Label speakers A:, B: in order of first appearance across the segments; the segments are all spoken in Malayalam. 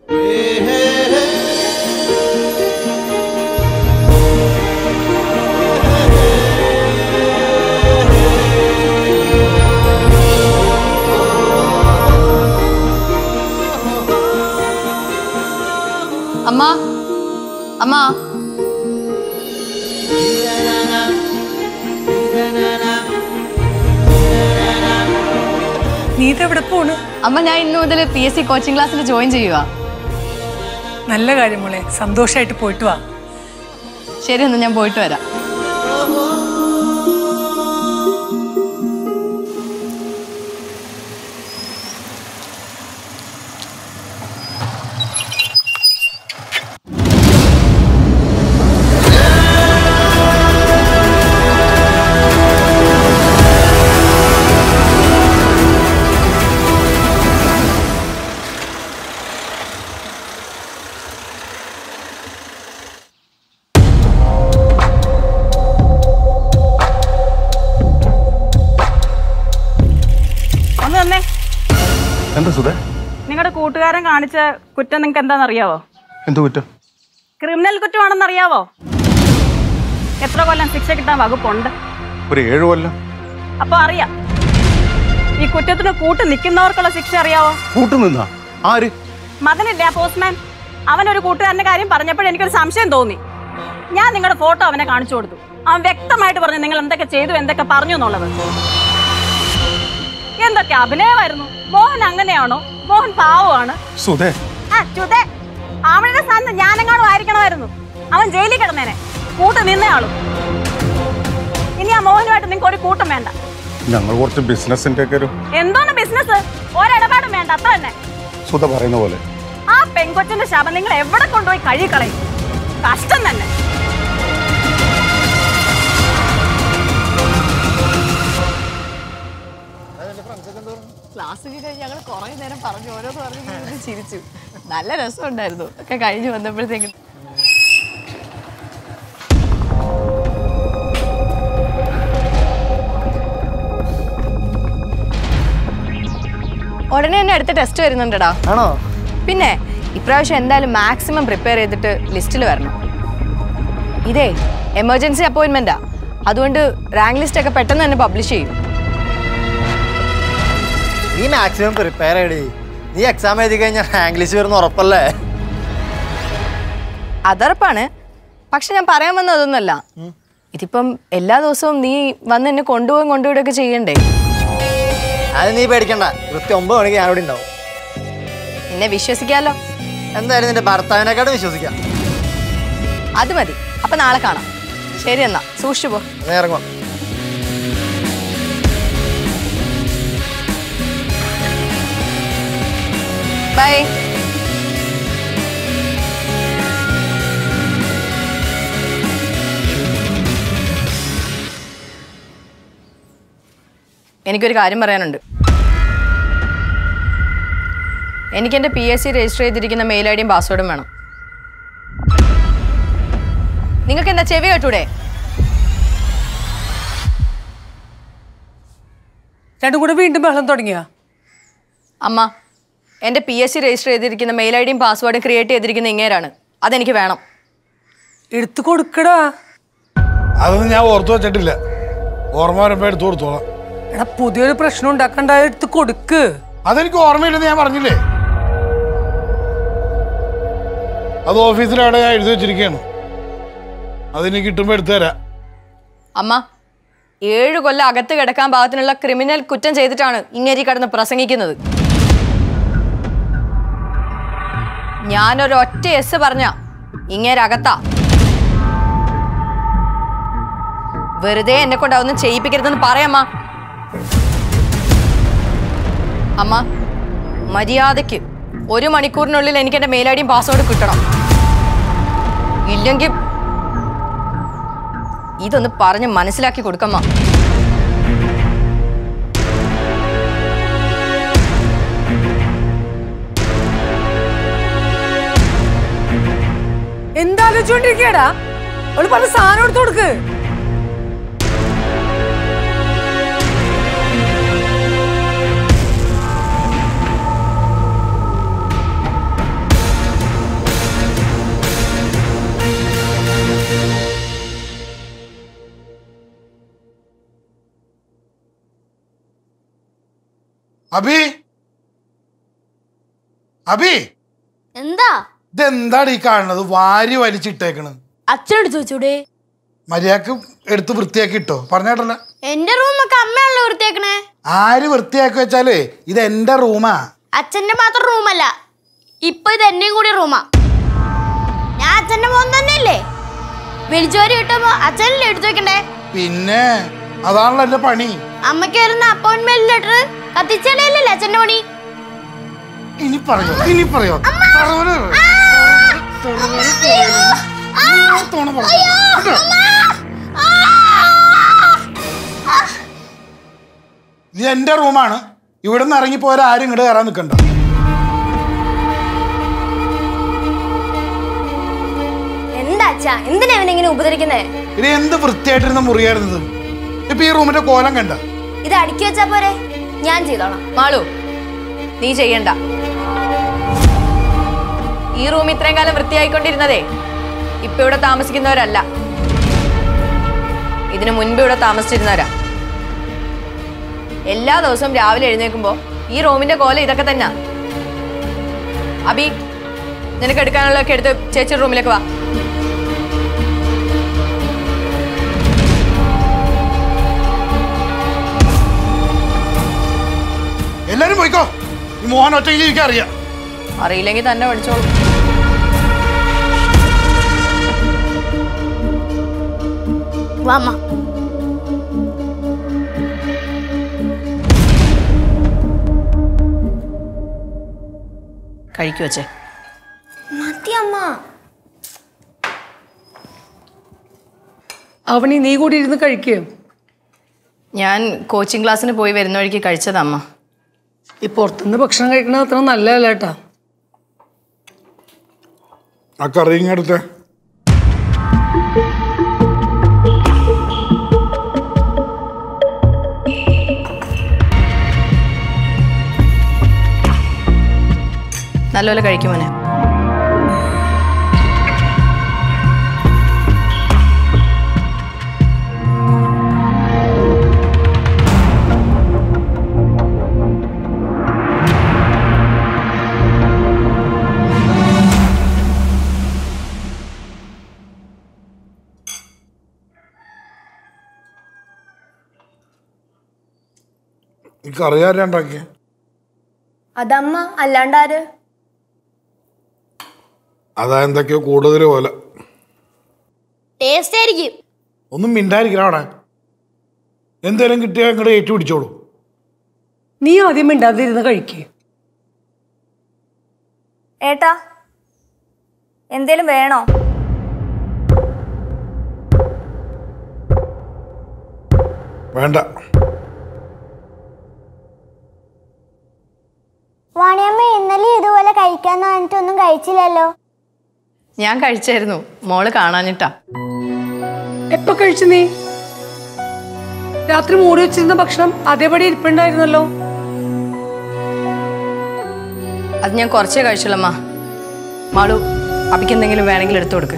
A: അമ്മ അമ്മ
B: നീ ഇതെവിടെ പോണ്
A: അമ്മ ഞാൻ ഇന്നു മുതൽ പി എസ് സി കോച്ചിങ് ക്ലാസ്സിൽ ജോയിൻ ചെയ്യുക
B: നല്ല കാര്യം മോളെ സന്തോഷമായിട്ട് പോയിട്ട് വാ
A: ശരി ഒന്ന് ഞാൻ പോയിട്ട് വരാം
C: ഒന്ന് തന്നെ
D: എന്താ സുധേ
C: നിങ്ങളുടെ കൂട്ടുകാരൻ കാണിച്ച കുറ്റം നിങ്ങൾക്ക് എന്താണെന്നറിയാവോ
D: എന്ത് കുറ്റം
C: ക്രിമിനൽ കുറ്റമാണെന്ന് അറിയാവോ എത്ര കൊല്ലം ശിക്ഷ കിട്ടാൻ വകുപ്പുണ്ട്
D: ഒരു ഏഴു കൊല്ലം
C: അപ്പൊ അറിയാം ഈ കുറ്റത്തിന് കൂട്ട് നിൽക്കുന്നവർക്കുള്ള ശിക്ഷ അറിയാവോ
D: കൂട്ടു നിന്നാ ആര്
C: മകനില്ലേ ആ പോസ്റ്റ്മാൻ അവനൊരു കൂട്ടുകാരന്റെ കാര്യം പറഞ്ഞപ്പോൾ എനിക്കൊരു സംശയം തോന്നി ഞാൻ നിങ്ങളുടെ ഫോട്ടോ അവനെ കാണിച്ചു കൊടുത്തു അവൻ വ്യക്തമായിട്ട് പറഞ്ഞു നിങ്ങൾ എന്തൊക്കെ ചെയ്തു എന്തൊക്കെ പറഞ്ഞു എന്നുള്ളത് എന്തൊക്കെ അഭിനയമായിരുന്നു മോഹൻ അങ്ങനെയാണോ മോഹൻ പാവമാണ്
D: സുധേ
C: ആ, ചുതേ. അവളുടെ സ്ഥാനത്ത് ഞാനെങ്ങാനും ആയിരിക്കണമായിരുന്നു അവൻ ജയിലിൽ കിടന്നേനെ കൂട്ട് നിന്നയാളും ഇനി ആ മോഹനുമായിട്ട് നിങ്ങൾക്ക് ഒരു കൂട്ടം വേണ്ട
D: ഞങ്ങൾ കുറച്ച് ബിസിനസിന്റെ ഒക്കെ ഒരു
C: എന്തോന്ന് ബിസിനസ് ഒരിടപാടും വേണ്ട അത്ര തന്നെ
D: സുധ പറയുന്ന പോലെ
C: ആ പെങ്കൊച്ചിന്റെ ശവം നിങ്ങൾ എവിടെ കൊണ്ടുപോയി കഴുകിക്കളയും കഷ്ടം തന്നെ
A: ക്ലാസ് കഴിഞ്ഞ് ഞങ്ങൾ കുറേ നേരം പറഞ്ഞു ഓരോന്ന് പറഞ്ഞു ചിരിച്ചു നല്ല രസമുണ്ടായിരുന്നു ഒക്കെ കഴിഞ്ഞ് വന്നപ്പോഴത്തേക്കും ഉടനെ തന്നെ അടുത്ത ടെസ്റ്റ് വരുന്നുണ്ടടാ
E: ആണോ
A: പിന്നെ ഇപ്രാവശ്യം എന്തായാലും മാക്സിമം പ്രിപ്പയർ ചെയ്തിട്ട് ലിസ്റ്റിൽ വരണം ഇതേ എമർജൻസി അപ്പോയിന്റ്മെന്റാ അതുകൊണ്ട് റാങ്ക് ലിസ്റ്റ് ഒക്കെ പെട്ടെന്ന് തന്നെ പബ്ലിഷ് ചെയ്യും
E: നീ മാക്സിമം പ്രിപ്പയർ ചെയ്യടി നീ എക്സാം എഴുതി കഴിഞ്ഞാൽ റാങ്ക് ലിസ്റ്റ് വരുന്ന ഉറപ്പല്ലേ
A: അതുറപ്പാണ് പക്ഷെ ഞാൻ പറയാൻ വന്നത് അതൊന്നുമല്ല ഇതിപ്പം എല്ലാ ദിവസവും നീ വന്ന് എന്നെ കൊണ്ടുപോകും കൊണ്ടുവിടുകയൊക്കെ ചെയ്യണ്ടേ
E: അത് നീ പേടിക്കണ്ട കൃത്യം ഒമ്പത് മണിക്ക് ഞാനിവിടെ ഉണ്ടാവും
A: എന്നെ വിശ്വസിക്കാലോ
E: എന്തായാലും നിന്റെ ഭർത്താവിനെക്കാട്ടും വിശ്വസിക്കാം
A: അത് മതി അപ്പൊ നാളെ കാണാം ശരി എന്നാ സൂക്ഷിച്ചു പോ
E: നീ ഇറങ്ങുവാ
A: ബൈ എനിക്കൊരു കാര്യം പറയാനുണ്ട് എനിക്ക് എൻ്റെ പി എസ് സി രജിസ്റ്റർ ചെയ്തിരിക്കുന്ന മെയിൽ ഐ ഡിയും പാസ്വേഡും വേണം നിങ്ങൾക്ക് എന്താ ചെവി കേട്ടൂടെ
B: രണ്ടും കൂടെ വീണ്ടും ബഹളം തുടങ്ങിയ
A: അമ്മ എൻ്റെ പി എസ് സി രജിസ്റ്റർ ചെയ്തിരിക്കുന്ന മെയിൽ ഐ ഡിയും പാസ്വേഡും ക്രിയേറ്റ് ചെയ്തിരിക്കുന്ന ഇങ്ങേരാണ് അതെനിക്ക് വേണം
B: എടുത്തു കൊടുക്കടാ
F: അതൊന്നും ഞാൻ ഓർത്തു വെച്ചിട്ടില്ല ഓർമ്മ വരുമ്പോ എടുത്തു കൊടുത്തോളാം
B: എടാ പുതിയൊരു പ്രശ്നം ഉണ്ടാക്കണ്ട എടുത്ത് കൊടുക്ക്
F: അതെനിക്ക് ഓർമ്മയില്ലെന്ന് ഞാൻ പറഞ്ഞില്ലേ അത് ഓഫീസിലവിടെ ഞാൻ എഴുതി വെച്ചിരിക്കുകയാണ് അതിന് കിട്ടുമ്പോ എടുത്തു തരാം
A: അമ്മ ഏഴു കൊല്ലം അകത്ത് കിടക്കാൻ പാകത്തിനുള്ള ക്രിമിനൽ കുറ്റം ചെയ്തിട്ടാണ് ഇങ്ങേരി കടന്ന് പ്രസംഗിക്കുന്നത് ഞാനൊരൊറ്റ എസ് പറഞ്ഞ ഇങ്ങേരകത്താ വെറുതെ എന്നെ കൊണ്ട് അതൊന്നും ചെയ്യിപ്പിക്കരുതെന്ന് പറയാമ്മ അമ്മ മര്യാദയ്ക്ക് ഒരു മണിക്കൂറിനുള്ളിൽ എനിക്ക് എൻ്റെ മെയിൽ ഐ ഡിയും പാസ്വേഡും കിട്ടണം ഇല്ലെങ്കിൽ ഇതൊന്ന് പറഞ്ഞ് മനസ്സിലാക്കി കൊടുക്കമ്മ
B: എന്താലോചിച്ചോണ്ടിരിക്കടാ അവള് പല സാധനം എടുത്തു കൊടുക്ക്
F: അബി അബി
G: എന്താ
F: ഇതെന്താണ് ഈ കാണുന്നത് വാരി വലിച്ചിട്ടേക്കണ്
G: അച്ഛനോട് ചോദിച്ചൂടെ
F: മര്യാദക്ക് എടുത്ത് വൃത്തിയാക്കി ഇട്ടോ പറഞ്ഞേട്ടല്ല
G: എന്റെ റൂമൊക്കെ അമ്മയാണല്ലോ വൃത്തിയാക്കണേ
F: ആര് വൃത്തിയാക്കി വെച്ചാലേ ഇത് എന്റെ റൂമാ
G: അച്ഛന്റെ മാത്രം റൂമല്ല ഇപ്പൊ ഇത് എന്റെയും കൂടി റൂമാ ഞാൻ അച്ഛന്റെ മോൻ തന്നെയല്ലേ വിളിച്ചോരി കിട്ടുമ്പോ അച്ഛനല്ലേ എടുത്തു വെക്കണ്ടേ
F: പിന്നെ അതാണല്ലോ എന്റെ പണി
G: അമ്മയ്ക്ക് വരുന്ന അപ്പോയിന്റ്മെന്റ് ലെറ്റർ കത്തിച്ചല്ലേ അച്ഛന്റെ പണി
F: ഇനി പറയോ ഇനി പറയോ തറവനെ പറയോ? തറവനെ പറയോ? ഈ തോണ പറയോ? കേട്ടോ? ഇത് എന്റെ റൂമാണ് ഇവിടെ നിന്ന് ഇറങ്ങി പോയാൽ ആരും ഇങ്ങോട്ട് കയറാൻ നിൽക്കണ്ട
G: എന്താ അച്ഛാ എന്തിനാ ഇവനെങ്ങനെ ഉപദ്രവിക്കുന്നേ
F: ഇത് എന്ത് വൃത്തിയായിട്ടിരുന്ന മുറിയായിരുന്നത് ഇപ്പൊ ഈ റൂമിന്റെ കോലം കണ്ട
G: ഇത് അടുക്കി വെച്ചാ പോരെ ഞാൻ ചെയ്തോളാം
A: മാളു നീ ചെയ്യണ്ട ഈ റൂം ഇത്രയും കാലം വൃത്തിയായിക്കൊണ്ടിരുന്നതേ ഇപ്പൊ ഇവിടെ താമസിക്കുന്നവരല്ല ഇതിനു മുൻപ് ഇവിടെ താമസിച്ചിരുന്നവരാ എല്ലാ ദിവസവും രാവിലെ എഴുന്നേൽക്കുമ്പോ ഈ റൂമിന്റെ കോല ഇതൊക്കെ തന്നെ അബി നിനക്ക് എടുക്കാനുള്ളതൊക്കെ എടുത്ത് ചേച്ചി റൂമിലേക്ക് വാ
F: എല്ലാരും പോയിക്കോ ഈ മോഹൻ ഒറ്റയ്ക്ക് ഇരിക്കാൻ അറിയാം
A: അറിയില്ലെങ്കിൽ തന്നെ പഠിച്ചോളൂ
G: വാമ്മ
A: കഴിക്കു വച്ചേ
G: മതി അമ്മ
B: അവണി നീ കൂടി ഇരുന്ന് കഴിക്കുകയോ
A: ഞാൻ കോച്ചിങ് ക്ലാസ്സിന് പോയി വരുന്ന വഴിക്ക് കഴിച്ചതമ്മ
B: ഈ പുറത്തുനിന്ന് ഭക്ഷണം കഴിക്കണത് അത്ര നല്ലതല്ല കേട്ടാ
F: ആ കറി ഇങ്ങടുത്തെ
A: നല്ലപോലെ കഴിക്കുമോനെ
F: ഈ കറി ആരാ ഉണ്ടാക്കിയ
G: അതമ്മ അല്ലാണ്ടാര്
F: അതാ എന്തൊക്കെയോ കൂടുതൽ പോലെ
G: ടേസ്റ്റ് ആയിരിക്കും
F: ഒന്നും മിണ്ടായിരിക്കണം അവിടെ എന്തേലും കിട്ടിയാൽ ഇങ്ങോട്ട് ഏറ്റുപിടിച്ചോളൂ
B: നീ ആദ്യം മിണ്ടാതിരുന്ന് കഴിക്കുക
H: ഏട്ടാ എന്തേലും വേണോ
F: വേണ്ട
G: വാണിയമ്മ ഇന്നലെ ഇതുപോലെ കഴിക്കാന്ന് പറഞ്ഞിട്ടൊന്നും കഴിച്ചില്ലല്ലോ
A: ഞാൻ കഴിച്ചായിരുന്നു മോള് കാണാഞ്ഞിട്ടാ
B: എപ്പോ കഴിച്ചു നീ രാത്രി മൂടി വെച്ചിരുന്ന ഭക്ഷണം അതേപടി ഇരിപ്പുണ്ടായിരുന്നല്ലോ
A: അത് ഞാൻ കുറച്ചേ കഴിച്ചുള്ളമ്മ മാളു അപ്പിക്ക് എന്തെങ്കിലും വേണമെങ്കിൽ എടുത്തു കൊടുക്ക്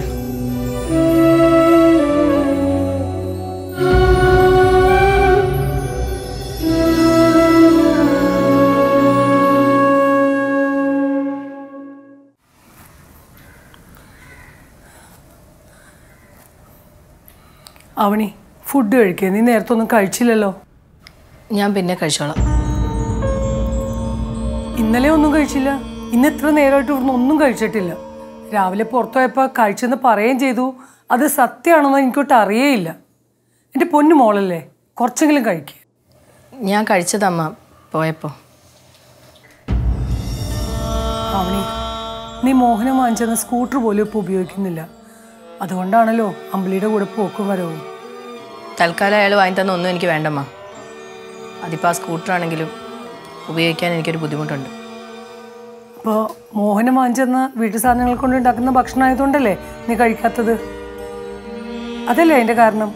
B: അവണി ഫുഡ് കഴിക്കുക നീ നേരത്തെ ഒന്നും കഴിച്ചില്ലല്ലോ
A: ഞാൻ പിന്നെ കഴിച്ചോളാം
B: ഇന്നലെ ഒന്നും കഴിച്ചില്ല ഇന്ന് എത്ര നേരമായിട്ട് ഇവിടുന്ന് ഒന്നും കഴിച്ചിട്ടില്ല രാവിലെ പുറത്തു പോയപ്പോൾ കഴിച്ചെന്ന് പറയുകയും ചെയ്തു അത് സത്യമാണെന്ന് എനിക്കൊട്ട് അറിയേയില്ല എൻ്റെ പൊന്നു മോളല്ലേ കുറച്ചെങ്കിലും കഴിക്കുക
A: ഞാൻ കഴിച്ചതമ്മ പോയപ്പോ
B: അവണി നീ മോഹനം വാങ്ങിച്ചെന്ന സ്കൂട്ടർ പോലും ഇപ്പോൾ ഉപയോഗിക്കുന്നില്ല അതുകൊണ്ടാണല്ലോ അമ്പിളിയുടെ കൂടെ പോക്കും വരവും
A: തൽക്കാലം അയാൾ വാങ്ങി തന്ന ഒന്നും എനിക്ക് വേണ്ടമ്മ അതിപ്പോൾ ആ സ്കൂട്ടറാണെങ്കിലും ഉപയോഗിക്കാൻ എനിക്കൊരു ബുദ്ധിമുട്ടുണ്ട്
B: അപ്പോൾ മോഹനം വാങ്ങിച്ചെന്ന വീട്ടു സാധനങ്ങൾ കൊണ്ട് ഉണ്ടാക്കുന്ന ഭക്ഷണം ആയതുകൊണ്ടല്ലേ നീ കഴിക്കാത്തത് അതല്ലേ അതിൻ്റെ കാരണം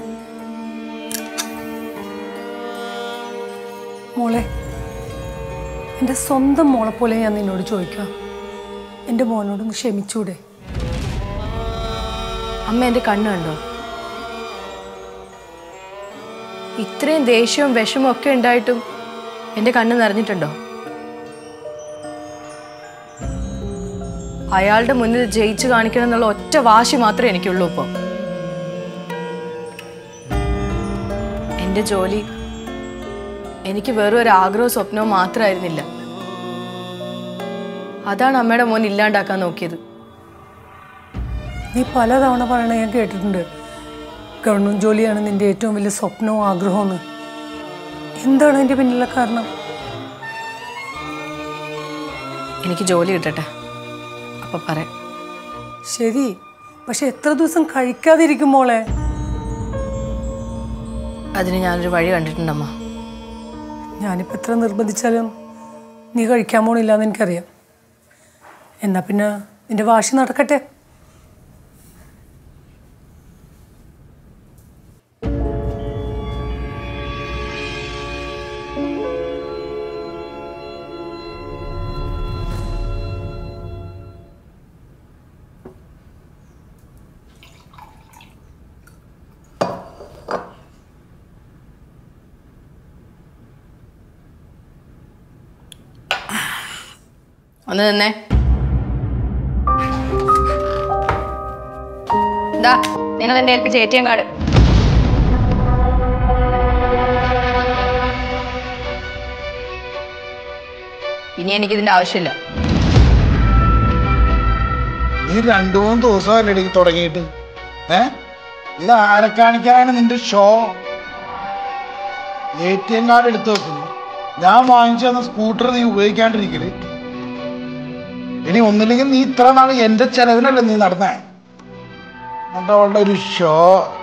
B: മോളെ എൻ്റെ സ്വന്തം മോളെ പോലെ ഞാൻ നിന്നോട് ചോദിക്കാം എൻ്റെ മോനോടൊന്ന് ക്ഷമിച്ചൂടെ
A: അമ്മ എൻ്റെ കണ്ണ് കണ്ടോ ഇത്രയും ദേഷ്യവും വിഷമവും ഒക്കെ ഉണ്ടായിട്ടും എൻ്റെ കണ്ണ് നിറഞ്ഞിട്ടുണ്ടോ അയാളുടെ മുന്നിൽ ജയിച്ചു കാണിക്കണം എന്നുള്ള ഒറ്റ വാശി മാത്രമേ എനിക്കുള്ളൂ ഇപ്പോൾ എൻ്റെ ജോലി എനിക്ക് വെറും ഒരു ആഗ്രഹവും സ്വപ്നവും മാത്രമായിരുന്നില്ല അതാണ് അമ്മയുടെ മോൻ ഇല്ലാണ്ടാക്കാൻ നോക്കിയത്
B: നീ പലതവണ പറയണ ഞാൻ കേട്ടിട്ടുണ്ട് ഗവൺമെന്റ് ജോലിയാണ് നിന്റെ ഏറ്റവും വലിയ സ്വപ്നവും ആഗ്രഹവും എന്ന് എന്താണ് അതിന്റെ പിന്നിലെ കാരണം
A: എനിക്ക് ജോലി കിട്ടട്ടെ അപ്പൊ പറയാം
B: ശരി പക്ഷെ എത്ര ദിവസം കഴിക്കാതിരിക്കും മോളെ
A: അതിന് ഞാനൊരു വഴി കണ്ടിട്ടുണ്ടമ്മ
B: ഞാനിപ്പോൾ എത്ര നിർബന്ധിച്ചാലും നീ കഴിക്കാൻ പോണില്ല എന്ന് എനിക്കറിയാം എന്നാ പിന്നെ നിന്റെ വാശി നടക്കട്ടെ
A: ഒന്ന് നിന്നേ എന്താ നിങ്ങൾ എന്റെ ഏൽപ്പിച്ച എ ടി എം കാർഡ് ഇനി എനിക്ക് ഇതിന്റെ ആവശ്യമില്ല
F: നീ രണ്ടു മൂന്ന് ദിവസമല്ലേ തുടങ്ങിയിട്ട് ഏ ഇത് ആരെ കാണിക്കാനാണ് നിന്റെ show A T M card എടുത്തു വെക്കുന്നു ഞാൻ വാങ്ങിച്ചു തന്ന സ്കൂട്ടർ നീ ഉപയോഗിക്കാണ്ടിരിക്കല് ഇനി ഒന്നില്ലെങ്കിൽ നീ ഇത്ര നാൾ എന്റെ ചെലവിനല്ലേ നീ നടന്നേ എന്നിട്ട് അവളുടെ ഒരു ഷോ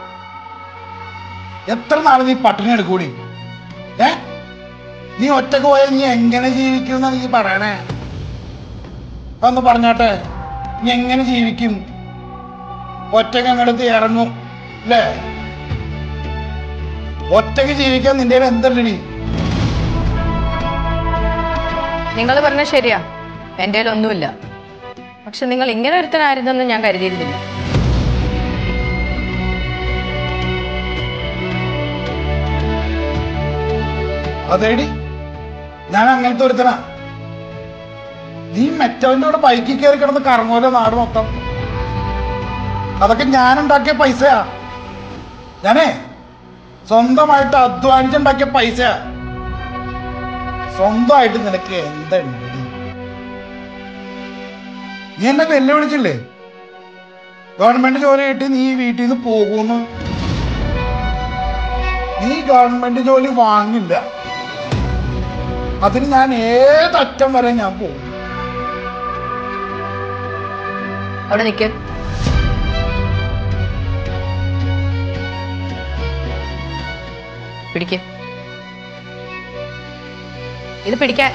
F: എത്ര നാൾ നീ പട്ടിണി എടുക്കൂടി ഏ നീ ഒറ്റക്ക് പോയാൽ നീ എങ്ങനെ ജീവിക്കും നീ പറയണേ ഒന്ന് പറഞ്ഞോട്ടെ നീ എങ്ങനെ ജീവിക്കും ഒറ്റക്ക് അങ്ങടുത്ത് ഇറങ്ങും അല്ലേ ഒറ്റക്ക് ജീവിക്കാൻ നിന്റെ കയ്യിൽ എന്തല്ലടി
A: നിങ്ങൾ പറഞ്ഞ ശരിയാ എൻ്റെ കയ്യിൽ ഒന്നുമില്ല പക്ഷെ നിങ്ങൾ ഇങ്ങനെ ഒരുത്തനായിരുന്നെന്ന് ഞാൻ കരുതിയിരുന്നില്ല
F: അതേടി ഞാൻ അങ്ങനത്തെ ഒരുത്തനാ നീ മറ്റവന്റെ കൂടെ ബൈക്കിൽ കയറി കിടന്ന് കറങ്ങുമല്ലോ നാട് മൊത്തം അതൊക്കെ ഞാൻ ഉണ്ടാക്കിയ പൈസയാ ഞാനേ സ്വന്തമായിട്ട് അധ്വാനിച്ചുണ്ടാക്കിയ പൈസയാ സ്വന്തമായിട്ട് നിനക്ക് എന്തുണ്ട് നീ എന്നെ വെല്ലുവിളിച്ചില്ലേ ഗവൺമെന്റ് ജോലി കിട്ടി നീ വീട്ടിൽ നിന്ന് പോകുന്നു നീ ഗവൺമെന്റ് ജോലി വാങ്ങില്ല അതിന് ഞാൻ ഏതറ്റം വരെ ഞാൻ പോകും
A: അവിടെ നിൽക്ക് പിടിക്ക് ഇത് പിടിക്കാൻ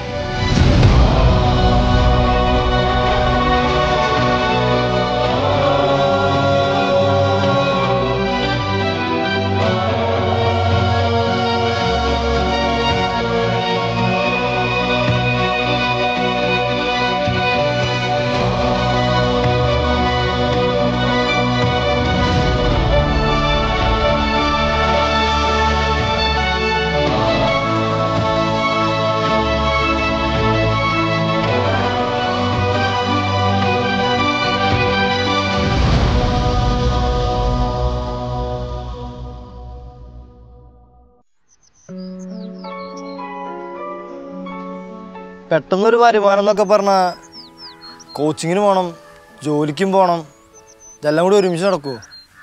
E: പെട്ടെന്നൊരു വരുമാനം എന്നൊക്കെ പറഞ്ഞാൽ കോച്ചിങ്ങിന് പോകണം ജോലിക്കും പോകണം ഇതെല്ലാം കൂടി ഒരുമിച്ച് നടക്കുമോ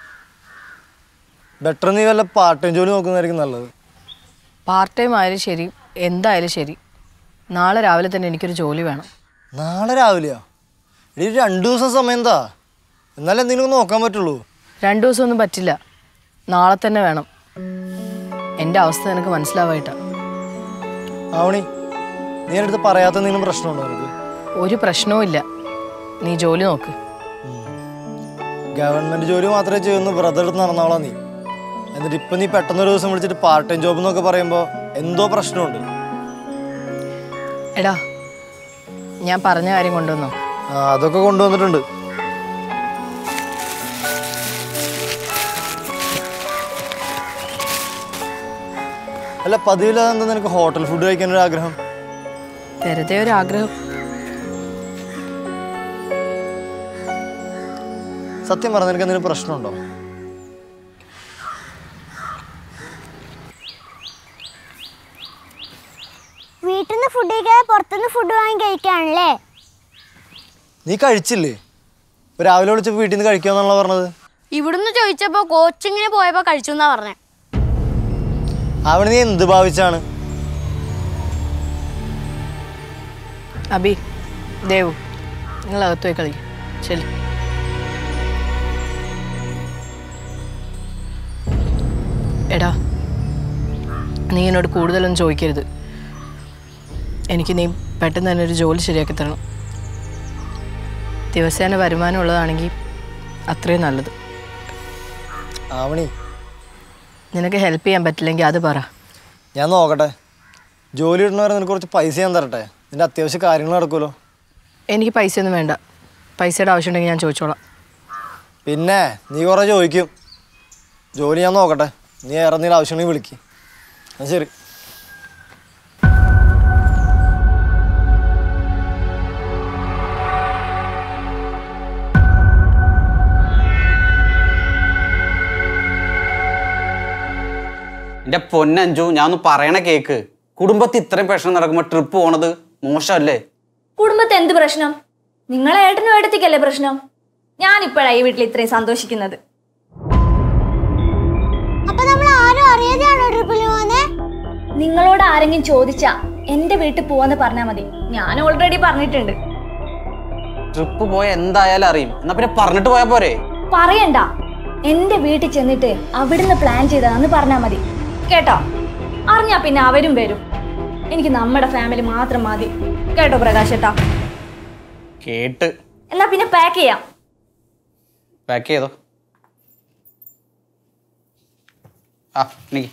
E: ബെറ്റർ നീ വല്ല പാർട്ട് ടൈം ജോലി നോക്കുന്നതായിരിക്കും നല്ലത്
A: പാർട്ട് ടൈം ആയാലും ശരി എന്തായാലും ശരി നാളെ രാവിലെ തന്നെ എനിക്കൊരു ജോലി വേണം
E: നാളെ രാവിലെയാ ഇനി രണ്ടു ദിവസം സമയം എന്താ എന്നാലും എന്തെങ്കിലും നോക്കാൻ പറ്റുള്ളൂ
A: രണ്ടു ദിവസമൊന്നും പറ്റില്ല നാളെ തന്നെ വേണം എൻ്റെ അവസ്ഥ നിനക്ക് മനസ്സിലാവായിട്ടാ
E: ആവണി നീ എൻ്റെ അടുത്ത് പറയാത്ത എന്തെങ്കിലും പ്രശ്നമുണ്ടോ നിനക്ക്
A: ഒരു പ്രശ്നവും ഇല്ല നീ ജോലി നോക്ക്
E: ഗവൺമെന്റ് ജോലി മാത്രമേ ചെയ്യുന്നു ബ്രദർ എടുത്ത് നടന്നോളാം നീ എന്നിട്ട് ഇപ്പം നീ പെട്ടെന്നൊരു ദിവസം വിളിച്ചിട്ട് പാർട്ട് ടൈം ജോബ് എന്നൊക്കെ പറയുമ്പോൾ എന്തോ പ്രശ്നമുണ്ട്
A: എടാ ഞാൻ പറഞ്ഞ കാര്യം കൊണ്ടുവന്നോ
E: ആ അതൊക്കെ കൊണ്ടുവന്നിട്ടുണ്ട് അല്ല പതിവില്ലാതെ എന്താ നിനക്ക് ഹോട്ടൽ ഫുഡ് കഴിക്കാനൊരു ആഗ്രഹം
A: വെറുതെ ഒരു ആഗ്രഹം
E: സത്യം പറഞ്ഞ നിനക്ക് എന്തെങ്കിലും പ്രശ്നമുണ്ടോ
I: വീട്ടിൽ നിന്ന് ഫുഡ് കഴിക്കാതെ പുറത്തുനിന്ന് ഫുഡ് വാങ്ങി കഴിക്കാണല്ലേ
E: നീ കഴിച്ചില്ലേ ഇപ്പൊ രാവിലെ വിളിച്ചപ്പോൾ വീട്ടിൽ നിന്ന് കഴിക്കാന്നാണല്ലോ പറഞ്ഞത്
G: ഇവിടുന്ന് ചോദിച്ചപ്പോ കോച്ചിങ്ങിന് പോയപ്പോ കഴിച്ചു എന്നാ പറഞ്ഞേ
E: അവിടെ നീ എന്ത് ഭാവിച്ചാണ്
A: അബി ദേവു നിങ്ങൾ അകത്ത് പോയി കളി ശരി എടാ നീ എന്നോട് കൂടുതലൊന്നും ചോദിക്കരുത് എനിക്ക് നീ പെട്ടെന്ന് തന്നെ ഒരു ജോലി ശരിയാക്കി തരണം ദിവസേന വരുമാനം ഉള്ളതാണെങ്കിൽ അത്രയും നല്ലത്
E: ആവണി
A: നിനക്ക് ഹെൽപ്പ് ചെയ്യാൻ പറ്റില്ലെങ്കിൽ അത് പറ
E: ഞാൻ നോക്കട്ടെ ജോലി ഇടുന്നവരെ നിനക്ക് കുറച്ച് പൈസ ഞാൻ തരട്ടെ നിന്റെ അത്യാവശ്യ കാര്യങ്ങൾ നടക്കുമല്ലോ
A: എനിക്ക് പൈസയൊന്നും വേണ്ട പൈസയുടെ ആവശ്യമുണ്ടെങ്കിൽ ഞാൻ ചോദിച്ചോളാം
E: പിന്നെ നീ കുറേ ചോദിക്കും ജോലി ഞാൻ നോക്കട്ടെ നീ വേറെ എന്തെങ്കിലും ആവശ്യമുണ്ടെങ്കിൽ വിളിക്ക് ആ ശരി
J: എൻ്റെ പൊന്നഞ്ചു ഞാൻ ഒന്ന് പറയണ കേക്ക് കുടുംബത്തിൽ ഇത്രയും പ്രശ്നം നടക്കുമ്പോൾ ട്രിപ്പ് പോണത് മോശമല്ലേ
H: കുടുംബത്തെ എന്ത് പ്രശ്നം നിങ്ങളെ ഏട്ടനും ഏട്ടത്തിക്കല്ലേ പ്രശ്നം ഞാനിപ്പോഴാണ് ഈ വീട്ടിൽ ഇത്രയും സന്തോഷിക്കുന്നത്
I: അപ്പൊ നമ്മൾ ആരും അറിയാതെയാണോ ട്രിപ്പിൽ പോകുന്നേ
H: നിങ്ങളോട് ആരെങ്കിലും ചോദിച്ചാ എന്റെ വീട്ടിൽ പോവാന്ന് പറഞ്ഞാൽ മതി ഞാൻ ഓൾറെഡി പറഞ്ഞിട്ടുണ്ട്
J: ട്രിപ്പ് പോയ എന്തായാലും അറിയും എന്നാ പിന്നെ പറഞ്ഞിട്ട് പോയാൽ പോരെ
H: പറയണ്ട എന്റെ വീട്ടിൽ ചെന്നിട്ട് അവിടുന്ന് പ്ലാൻ ചെയ്തതാന്ന് പറഞ്ഞാൽ മതി കേട്ടോ അറിഞ്ഞാ പിന്നെ അവരും വരും എനിക്ക് നമ്മുടെ ഫാമിലി മാത്രം മതി കേട്ടോ പ്രകാശ് ഏട്ടാ
J: കേട്ട്
H: എന്നാ പിന്നെ പാക്ക് ചെയ്യാം
J: പാക്ക് ചെയ്തോ ആ എനിക്ക്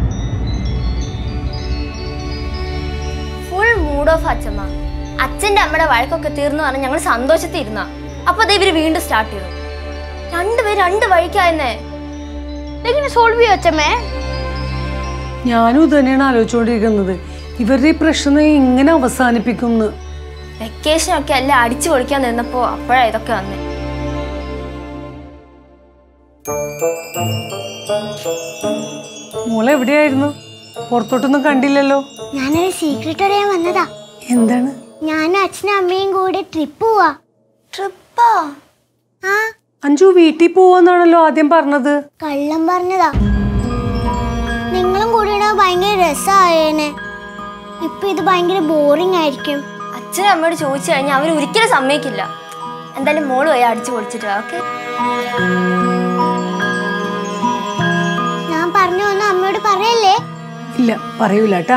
G: ഫുൾ മൂഡ് ഓഫ് അച്ഛമ്മ അച്ഛന്റെ അമ്മയുടെ വഴക്കൊക്കെ തീർന്നു പറഞ്ഞ് ഞങ്ങൾ സന്തോഷത്തിൽ ഇരുന്ന അപ്പൊ ദേ ഇവര് വീണ്ടും സ്റ്റാർട്ട് ചെയ്തു രണ്ടുപേര് രണ്ട് വഴിക്കായെന്നേ എങ്ങനെ സോൾവ് ചെയ്യും അച്ഛമ്മേ
B: ഞാനും ഇത് തന്നെയാണ് ആലോചിച്ചുകൊണ്ടിരിക്കുന്നത് ഇവരുടെ ഈ പ്രശ്നം ഇങ്ങനെ അവസാനിപ്പിക്കും
G: വെക്കേഷൻ ഒക്കെ എല്ലാം അടിച്ചു പൊളിക്കാൻ നിന്നപ്പോ അപ്പോഴാ ഇതൊക്കെ വന്നേ
B: മോളെ എവിടെയായിരുന്നു പുറത്തോട്ടൊന്നും കണ്ടില്ലല്ലോ
I: ഞാനൊരു സീക്രട്ട് അറിയാൻ വന്നതാ
B: എന്താണ്
I: ഞാനും അച്ഛനും അമ്മയും കൂടി ട്രിപ്പ് പോവാ
G: ട്രിപ്പാ
I: ആ
B: അഞ്ചു വീട്ടിൽ പോവാന്നാണല്ലോ ആദ്യം പറഞ്ഞത്
I: കള്ളം പറഞ്ഞതാ നിങ്ങളും കൂടിയുടെ ഭയങ്കര രസമായേനെ ഇപ്പൊ ഇത് ഭയങ്കര ബോറിംഗ് ആയിരിക്കും
G: അച്ഛനും അമ്മയോട് ചോദിച്ചു കഴിഞ്ഞാൽ അവർ ഒരിക്കലും സമ്മതിക്കില്ല എന്തായാലും മോള് പോയി അടിച്ചു പൊളിച്ചിട്ട് ഓക്കെ
I: ഞാൻ പറഞ്ഞു വന്ന അമ്മയോട് പറയല്ലേ
B: ഇല്ല പറയൂല കേട്ടാ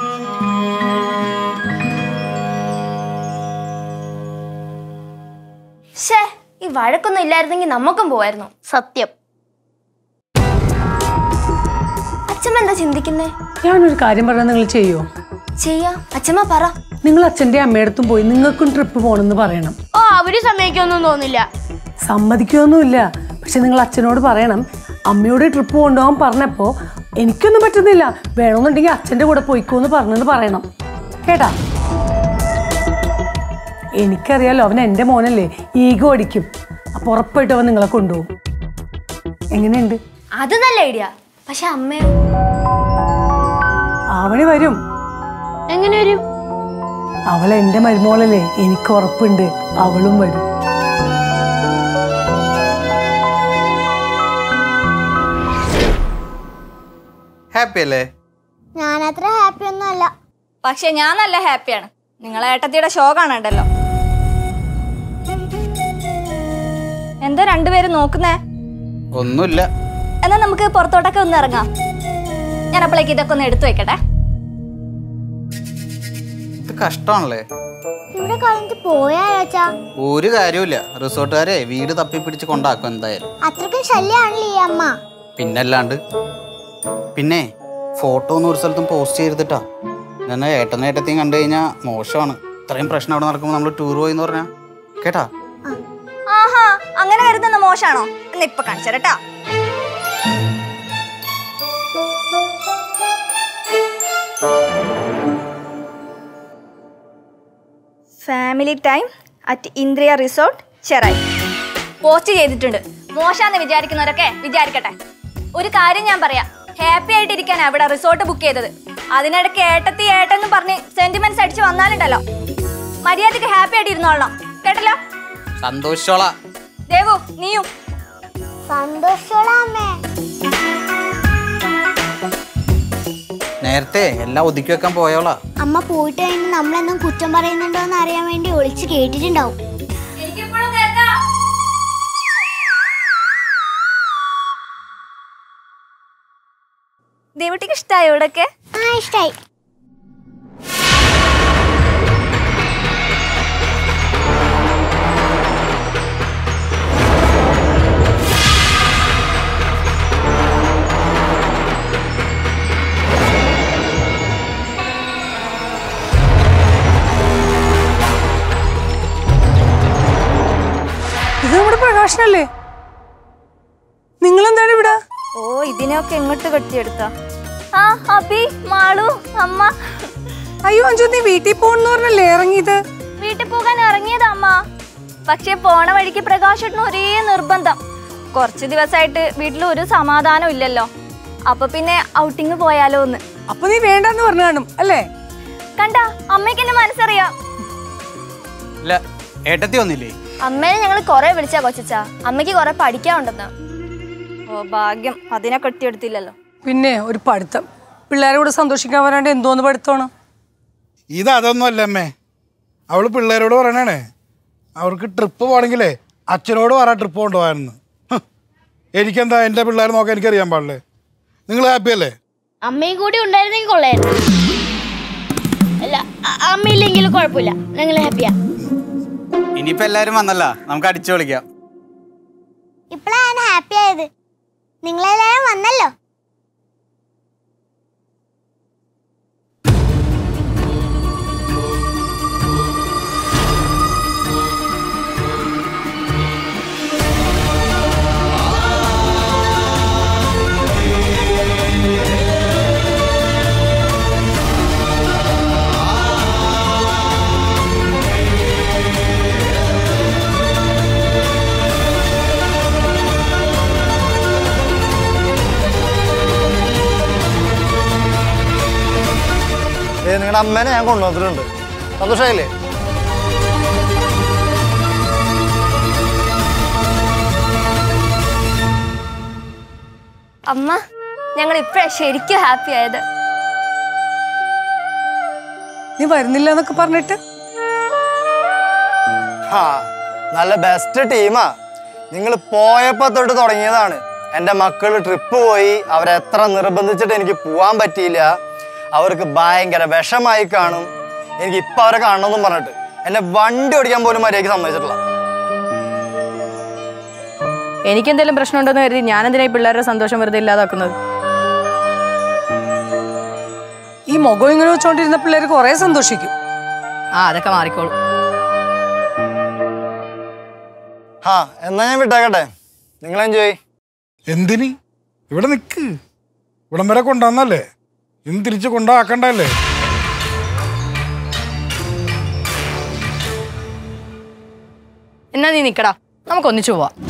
G: ഷേ ഈ വഴക്കൊന്നും ഇല്ലായിരുന്നെങ്കിൽ നമുക്കും പോവായിരുന്നു സത്യം അച്ഛമ്മ എന്താ ചിന്തിക്കുന്നേ
B: ഞാനൊരു കാര്യം പറഞ്ഞാൽ നിങ്ങൾ ചെയ്യോ
G: ചെയ്യാ അച്ഛമ്മ പറ
B: നിങ്ങൾ അച്ഛൻ്റെ അമ്മയടുത്തും പോയി നിങ്ങൾക്കും ട്രിപ്പ് പോകണമെന്ന് പറയണം
G: ഓ അവര് സമ്മതിക്കൊന്നും തോന്നില്ല
B: സമ്മതിക്കുകയൊന്നുമില്ല പക്ഷെ നിങ്ങൾ അച്ഛനോട് പറയണം അമ്മയോട് ട്രിപ്പ് കൊണ്ടുപോകാൻ പറഞ്ഞപ്പോൾ എനിക്കൊന്നും പറ്റുന്നില്ല വേണമെന്നുണ്ടെങ്കിൽ അച്ഛൻ്റെ കൂടെ പോയിക്കോന്ന് പറഞ്ഞെന്ന് പറയണം കേട്ടാ എനിക്കറിയാലോ അവൻ എൻ്റെ മോനല്ലേ ഈഗോ അടിക്കും അപ്പോൾ ഉറപ്പായിട്ടും അവൻ നിങ്ങളെ കൊണ്ടുപോകും എങ്ങനെയുണ്ട്
G: അത് നല്ല ഐഡിയ പക്ഷെ അമ്മ
B: ആവണി വരും
G: എങ്ങനെ വരും
B: അവൾ എൻ്റെ മരുമോളല്ലേ എനിക്ക് ഉറപ്പുണ്ട് അവളും വരും
J: ഹാപ്പി അല്ലേ
I: ഞാൻ അത്ര ഹാപ്പി ഒന്നും അല്ല
H: പക്ഷെ ഞാൻ നല്ല ഹാപ്പിയാണ് നിങ്ങളെ ഏട്ടത്തിയുടെ ഷോ കാണണ്ടല്ലോ എന്താ രണ്ടുപേരും നോക്കുന്നേ
J: ഒന്നുമില്ല
H: എന്നാ നമുക്ക് പുറത്തോട്ടൊക്കെ ഒന്ന് ഇറങ്ങാം ഞാൻ അപ്പോഴേക്ക് ഇതൊക്കെ ഒന്ന് എടുത്തു വെക്കട്ടെ
J: ഇത് കഷ്ടമാണല്ലേ
I: ഇവിടെ കളഞ്ഞിട്ട് പോയാലോച്ചാ
J: ഒരു കാര്യമില്ല റിസോർട്ടുകാരെ വീട് തപ്പി പിടിച്ച് കൊണ്ടാക്കും എന്തായാലും
I: അത്രക്കും ശല്യാണല്ലേ ഈ അമ്മ
J: പിന്നല്ലാണ്ട് പിന്നെ ഫോട്ടോ ഒന്നും ഒരു സ്ഥലത്തും പോസ്റ്റ് ചെയ്തിട്ടാ എന്നെ ഏട്ടനെ ഏട്ടത്തെയും കണ്ടു കഴിഞ്ഞാൽ മോശമാണ് ഇത്രയും പ്രശ്നം അവിടെ നടക്കുമ്പോൾ നമ്മൾ ടൂർ പോയി എന്ന് പറഞ്ഞാ കേട്ടാ
H: ആഹാ അങ്ങനെ കരുതുന്ന മോശാണോ എന്നാ ഇപ്പൊ കാണിച്ചരട്ടാ family time at Indriya resort Cherai post ചെയ്തിട്ടുണ്ട് മോശാന്ന് വിചാരിക്കുന്നവരൊക്കെ വിചാരിക്കട്ടെ ഒരു കാര്യം ഞാൻ പറയാം ഹാപ്പി ആയിട്ടിരിക്കാനാ ഇവിടെ റിസോർട്ട് ബുക്ക് ചെയ്തത് അതിനിടയ്ക്ക് ഏട്ടത്തി ഏട്ടെന്ന് പറഞ്ഞ് സെന്റിമെന്റ്സ് അടിച്ച് വന്നാലുണ്ടല്ലോ മര്യാദക്ക് ഹാപ്പി ആയിട്ട് ഇരുന്നോളണം കേട്ടല്ലോ
J: സന്തോഷിച്ചോളാ
H: ദേവു നീയും
I: സന്തോഷോളാ അമ്മേ
J: നേരത്തെ എല്ലാം ഒതുക്കി വെക്കാൻ പോയോളാ
I: അമ്മ പോയിട്ട് കഴിഞ്ഞ് നമ്മളെന്നും കുറ്റം പറയുന്നുണ്ടോ എന്ന് അറിയാൻ വേണ്ടി ഒളിച്ച് കേട്ടിട്ടുണ്ടാവും
H: എനിക്കിപ്പോഴും കേൾക്കാം ദേവുട്ടിക്ക് ഇഷ്ടമായോ ഇവിടൊക്കെ
I: ആ ഇഷ്ടായി
B: ഇത് നമ്മുടെ പ്രകാശനല്ലേ നിങ്ങൾ എന്താണ് ഇവിടെ
H: ഓ ഇതിനെയൊക്കെ എങ്ങോട്ട് കെട്ടിയെടുത്ത ആ അബി മാളു അമ്മ
B: അയ്യോ അഞ്ചു നീ വീട്ടിൽ പോകണമെന്ന് പറഞ്ഞല്ലേ ഇറങ്ങിയത്
H: വീട്ടിൽ പോകാൻ ഇറങ്ങിയതാ അമ്മ പക്ഷെ പോണ വഴിക്ക് പ്രകാശേട്ടന് ഒരേ നിർബന്ധം കുറച്ച് ദിവസമായിട്ട് വീട്ടിൽ ഒരു സമാധാനം ഇല്ലല്ലോ അപ്പൊ പിന്നെ ഔട്ടിങ് പോയാലോ എന്ന്
B: അപ്പൊ നീ വേണ്ടെന്ന് പറഞ്ഞു കാണും അല്ലേ
H: കണ്ട അമ്മയ്ക്ക് എന്നെ മനസ്സറിയാം
J: ഇല്ല ഏട്ടത്തി വന്നില്ലേ
G: അമ്മേനെ ഞങ്ങൾ കുറെ വിളിച്ചാ കൊച്ചാ അമ്മയ്ക്ക് കുറെ പഠിക്കാനുണ്ടെന്ന്
H: ഓ ഭാഗ്യം അതിനെ കെട്ടിയെടുത്തില്ലല്ലോ
B: പിന്നെ ഒരു പഠിത്തം പിള്ളേരെ കൂടെ സന്തോഷിക്കാൻ വരാണ്ട് എന്തോന്ന് പഠിത്തമാണ്
F: ഇത് അതൊന്നും അല്ല അമ്മേ അവള് പിള്ളേരോട് പറയണേ അവർക്ക് ട്രിപ്പ് പോകണമെങ്കിലേ അച്ഛനോട് പറ ട്രിപ്പ് കൊണ്ടുപോകാനെന്ന് ഹ്. എനിക്കെന്താ എൻ്റെ പിള്ളേരെ നോക്കാൻ എനിക്കറിയാൻ പാടില്ലേ നിങ്ങൾ ഹാപ്പി അല്ലേ
I: അമ്മയും കൂടി ഉണ്ടായിരുന്നെങ്കിൽ കൊള്ളായിരുന്നു അല്ല അ- അമ്മയില്ലെങ്കിലും കുഴപ്പമില്ല ഞങ്ങൾ ഹാപ്പിയാ
J: ഇനിയിപ്പോ എല്ലാരും വന്നല്ല നമുക്ക് അടിച്ചു വിളിക്കാം
I: ഇപ്പോഴാണ് ഹാപ്പി ആയത് നിങ്ങളെല്ലാരും വന്നല്ലോ
E: ഏ നിങ്ങളുടെ അമ്മേനെ ഞാൻ കൊണ്ടുവന്നിട്ടുണ്ട് സന്തോഷമായില്ലേ
G: അമ്മ ഞങ്ങൾ ഇപ്പഴാ ശരിക്കും ഹാപ്പി ആയത്
B: നീ വരുന്നില്ല എന്നൊക്കെ പറഞ്ഞിട്ട്
E: ഹാ നല്ല ബെസ്റ്റ് ടീമാ നിങ്ങൾ പോയപ്പോ തൊട്ട് തുടങ്ങിയതാണ് എൻ്റെ മക്കൾ ട്രിപ്പ് പോയി അവരെത്ര നിർബന്ധിച്ചിട്ട് എനിക്ക് പോവാൻ പറ്റിയില്ല അവർക്ക് ഭയങ്കര വിഷമായി കാണും എനിക്ക് ഇപ്പം അവരെ കാണണമെന്നും പറഞ്ഞിട്ട് എന്നെ വണ്ടി ഓടിക്കാൻ പോലും മര്യാദയ്ക്ക് സമ്മതിച്ചിട്ടില്ല
A: എനിക്കെന്തെങ്കിലും പ്രശ്നമുണ്ടെന്ന് കരുതി ഞാനെന്തിനാ ഈ പിള്ളേരുടെ സന്തോഷം വെറുതെ ഇല്ലാതാക്കുന്നത്
B: ഈ മുഖം ഇങ്ങനെ വെച്ചോണ്ടിരുന്ന പിള്ളേർ കുറെ സന്തോഷിക്കും
A: ആ അതൊക്കെ മാറിക്കോളും
E: ഹാ എന്നാ ഞാൻ വിട്ടേക്കട്ടെ നിങ്ങൾ എൻജോയ്
F: എന്തിന് ഇവിടെ നിൽക്ക് ഇവിടം വരെ കൊണ്ടുവന്നല്ലേ ഇന്ന് തിരിച്ച് കൊണ്ടാക്കണ്ടല്ലേ
A: എന്നാ നീ നിക്കടാ നമുക്ക് ഒന്നിച്ചു പോവാം